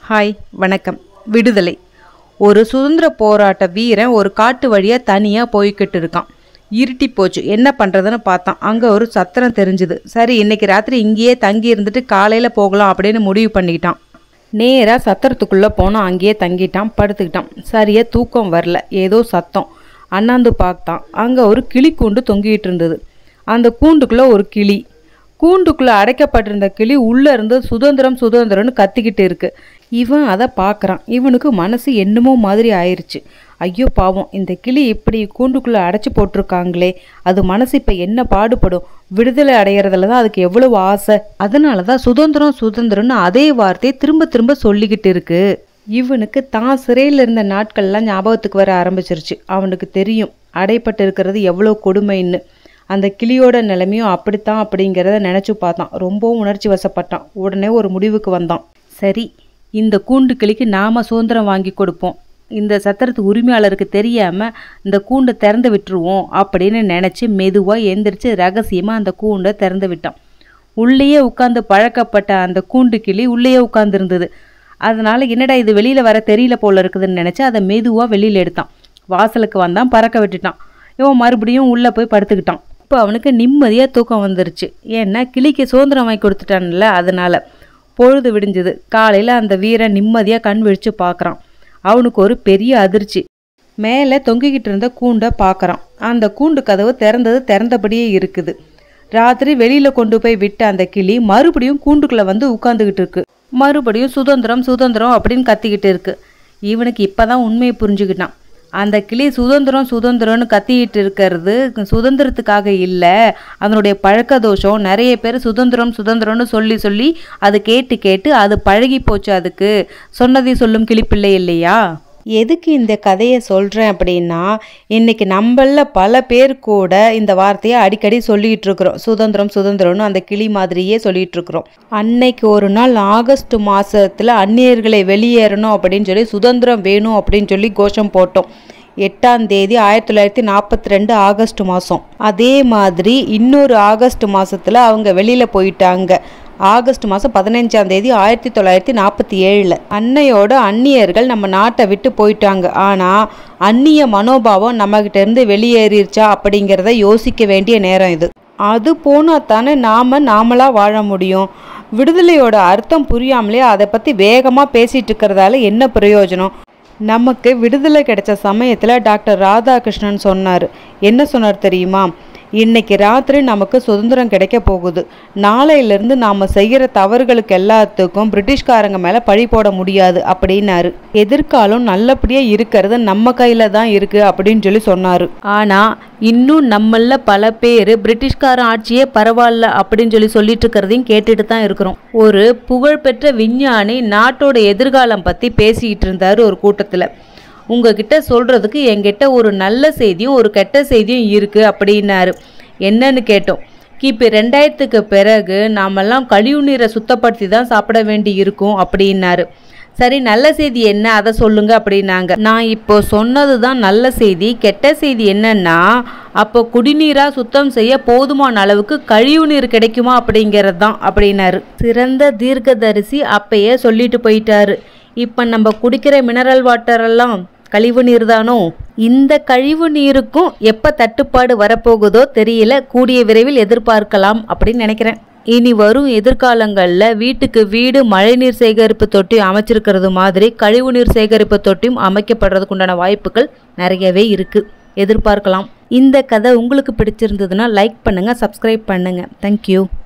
hi வணக்கம் விடுதலை ஒரு சுதந்திர போராட்ட வீரன் ஒரு காட்டு வழியாக தனியாக போய்கிட்டு இருக்கான் இருட்டி போச்சு என்ன பண்ணுறதுன்னு பார்த்தான் அங்கே ஒரு சத்திரம் தெரிஞ்சுது சரி இன்னைக்கு ராத்திரி இங்கேயே தங்கி இருந்துட்டு காலையில் போகலாம் அப்படின்னு முடிவு பண்ணிக்கிட்டான் நேராக சத்திரத்துக்குள்ளே போனான் அங்கேயே தங்கிட்டான் படுத்துக்கிட்டான் சரியாக தூக்கம் வரல ஏதோ சத்தம் அண்ணாந்து பார்த்தான் அங்கே ஒரு கிளி கூண்டு தொங்கிட்டு இருந்தது அந்த கூண்டுக்குள்ளே ஒரு கிளி கூண்டுக்குள்ளே அடைக்கப்பட்டிருந்த கிளி உள்ளே இருந்து சுதந்திரம் சுதந்திரம்னு கத்திக்கிட்டு இருக்கு இவன் அதை பார்க்குறான் இவனுக்கு மனசு என்னமோ மாதிரி ஆயிருச்சு ஐயோ பாவம் இந்த கிளி இப்படி கூண்டுக்குள்ளே அடைச்சி போட்டிருக்காங்களே அது மனசு இப்போ என்ன பாடுபடும் விடுதலை அடையிறதுல தான் அதுக்கு எவ்வளவு ஆசை அதனால தான் சுதந்திரம் சுதந்திரம்னு அதே வார்த்தையை திரும்ப திரும்ப சொல்லிக்கிட்டு இருக்கு இவனுக்கு தான் சிறையில் இருந்த நாட்கள்லாம் ஞாபகத்துக்கு வர ஆரம்பிச்சிருச்சு அவனுக்கு தெரியும் அடைப்பட்டு இருக்கிறது எவ்வளோ கொடுமைன்னு அந்த கிளியோட நிலைமையும் அப்படித்தான் அப்படிங்கிறத நினச்சி பார்த்தான் ரொம்பவும் உணர்ச்சி வசப்பட்டான் உடனே ஒரு முடிவுக்கு வந்தான் சரி இந்த கூண்டு கிளிக்கு நாம சுதந்திரம் வாங்கி கொடுப்போம் இந்த சத்திரத்து உரிமையாளருக்கு தெரியாமல் இந்த கூண்டை திறந்து விட்டுருவோம் அப்படின்னு நினச்சி மெதுவாக எந்திரிச்சு ரகசியமாக அந்த கூண்டை திறந்து விட்டான் உள்ளேயே உட்காந்து பழக்கப்பட்ட அந்த கூண்டு கிளி உள்ளேயே உட்காந்துருந்தது அதனால என்னடா இது வெளியில் வர தெரியல போல இருக்குதுன்னு நினச்சி அதை மெதுவாக வெளியில் எடுத்தான் வாசலுக்கு வந்தான் பறக்க விட்டுட்டான் இவன் மறுபடியும் உள்ளே போய் படுத்துக்கிட்டான் இப்போ அவனுக்கு நிம்மதியாக தூக்கம் வந்துருச்சு ஏன்னா கிளிக்கு சுதந்திரம் வாங்கி கொடுத்துட்டான்ல அதனால பொழுது விடிஞ்சது காலையில் அந்த வீரன் நிம்மதியாக கண் விழிச்சு பார்க்குறான் அவனுக்கு ஒரு பெரிய அதிர்ச்சி மேலே தொங்கிக்கிட்டு இருந்த கூண்டை பார்க்குறான் அந்த கூண்டு கதவு திறந்தது திறந்தபடியே இருக்குது ராத்திரி வெளியில் கொண்டு போய் விட்ட அந்த கிளி மறுபடியும் கூண்டுக்குள்ளே வந்து உட்காந்துக்கிட்டு இருக்கு மறுபடியும் சுதந்திரம் சுதந்திரம் அப்படின்னு கத்திக்கிட்டு இருக்கு இவனுக்கு இப்பதான் உண்மையை புரிஞ்சுக்கிட்டான் அந்த கிளி சுதந்திரம் சுதந்திரம்னு கத்திக்கிட்டு இருக்கிறது சுதந்திரத்துக்காக இல்லை அதனுடைய பழக்க தோஷம் நிறைய பேர் சுதந்திரம் சுதந்திரம்னு சொல்லி சொல்லி அது கேட்டு கேட்டு அது பழகி போச்சு அதுக்கு சொன்னதை சொல்லும் கிளிப்பிள்ளை இல்லையா எதுக்கு இந்த கதையை சொல்கிறேன் அப்படின்னா இன்னைக்கு நம்மள பல பேர் கூட இந்த வார்த்தையை அடிக்கடி சொல்லிகிட்டு இருக்கிறோம் சுதந்திரம் சுதந்திரம்னு அந்த கிளி மாதிரியே சொல்லிட்டு இருக்கிறோம் அன்னைக்கு ஒரு நாள் ஆகஸ்ட் மாதத்தில் அந்நியர்களை வெளியேறணும் அப்படின்னு சொல்லி சுதந்திரம் வேணும் அப்படின்னு சொல்லி கோஷம் போட்டோம் எட்டாம் தேதி ஆயிரத்தி தொள்ளாயிரத்தி நாற்பத்தி ரெண்டு ஆகஸ்ட் மாதம் அதே மாதிரி இன்னொரு ஆகஸ்ட் மாதத்தில் அவங்க வெளியில் போயிட்டாங்க ஆகஸ்ட் மாதம் பதினஞ்சாம் தேதி ஆயிரத்தி தொள்ளாயிரத்தி நாற்பத்தி ஏழில் அன்னையோட அந்நியர்கள் நம்ம நாட்டை விட்டு போயிட்டாங்க ஆனால் அந்நிய மனோபாவம் நம்மகிட்ட இருந்து வெளியேறிடுச்சா அப்படிங்கிறத யோசிக்க வேண்டிய நேரம் இது அது போனால் தானே நாம் நாமளாக வாழ முடியும் விடுதலையோட அர்த்தம் புரியாமலே அதை பற்றி வேகமாக பேசிகிட்டு இருக்கிறதால என்ன பிரயோஜனம் நமக்கு விடுதலை கிடைச்ச சமயத்தில் டாக்டர் ராதாகிருஷ்ணன் சொன்னார் என்ன சொன்னார் தெரியுமா இன்னைக்கு ராத்திரி நமக்கு சுதந்திரம் கிடைக்க போகுது நாளையிலிருந்து நாம் செய்கிற தவறுகளுக்கு எல்லாத்துக்கும் பிரிட்டிஷ்காரங்க மேலே பழி போட முடியாது அப்படின்னாரு எதிர்காலம் நல்லபடியாக இருக்கிறது நம்ம கையில் தான் இருக்குது அப்படின்னு சொல்லி சொன்னார் ஆனால் இன்னும் நம்மள பல பேர் பிரிட்டிஷ்காரன் ஆட்சியே பரவாயில்ல அப்படின்னு சொல்லி சொல்லிட்டு இருக்கிறதையும் கேட்டுட்டு தான் இருக்கிறோம் ஒரு புகழ்பெற்ற விஞ்ஞானி நாட்டோட எதிர்காலம் பற்றி பேசிக்கிட்டு இருந்தார் ஒரு கூட்டத்தில் உங்ககிட்ட சொல்கிறதுக்கு என்கிட்ட ஒரு நல்ல செய்தியும் ஒரு கெட்ட செய்தியும் இருக்குது அப்படின்னாரு என்னன்னு கேட்டோம் கிபி ரெண்டாயிரத்துக்கு பிறகு நாமெல்லாம் கழிவு நீரை சுத்தப்படுத்தி தான் சாப்பிட வேண்டி இருக்கும் அப்படின்னாரு சரி நல்ல செய்தி என்ன அதை சொல்லுங்க அப்படின்னாங்க நான் இப்போ சொன்னது தான் நல்ல செய்தி கெட்ட செய்தி என்னன்னா அப்போ குடிநீராக சுத்தம் செய்ய போதுமான அளவுக்கு கழிவு நீர் கிடைக்குமா அப்படிங்கிறது தான் அப்படின்னாரு சிறந்த தீர்க்கதரிசி அப்பயே சொல்லிட்டு போயிட்டாரு இப்போ நம்ம குடிக்கிற மினரல் வாட்டர் எல்லாம் கழிவு நீர் தானோ இந்த கழிவு நீருக்கும் எப்போ தட்டுப்பாடு வரப்போகுதோ தெரியல கூடிய விரைவில் எதிர்பார்க்கலாம் அப்படின்னு நினைக்கிறேன் இனி வரும் எதிர்காலங்களில் வீட்டுக்கு வீடு மழைநீர் சேகரிப்பு தொட்டி அமைச்சிருக்கிறது மாதிரி கழிவுநீர் சேகரிப்பு தொட்டியும் அமைக்கப்படுறதுக்கு உண்டான வாய்ப்புகள் நிறையவே இருக்கு எதிர்பார்க்கலாம் இந்த கதை உங்களுக்கு பிடிச்சிருந்ததுன்னா லைக் பண்ணுங்க சப்ஸ்கிரைப் பண்ணுங்க தேங்க்யூ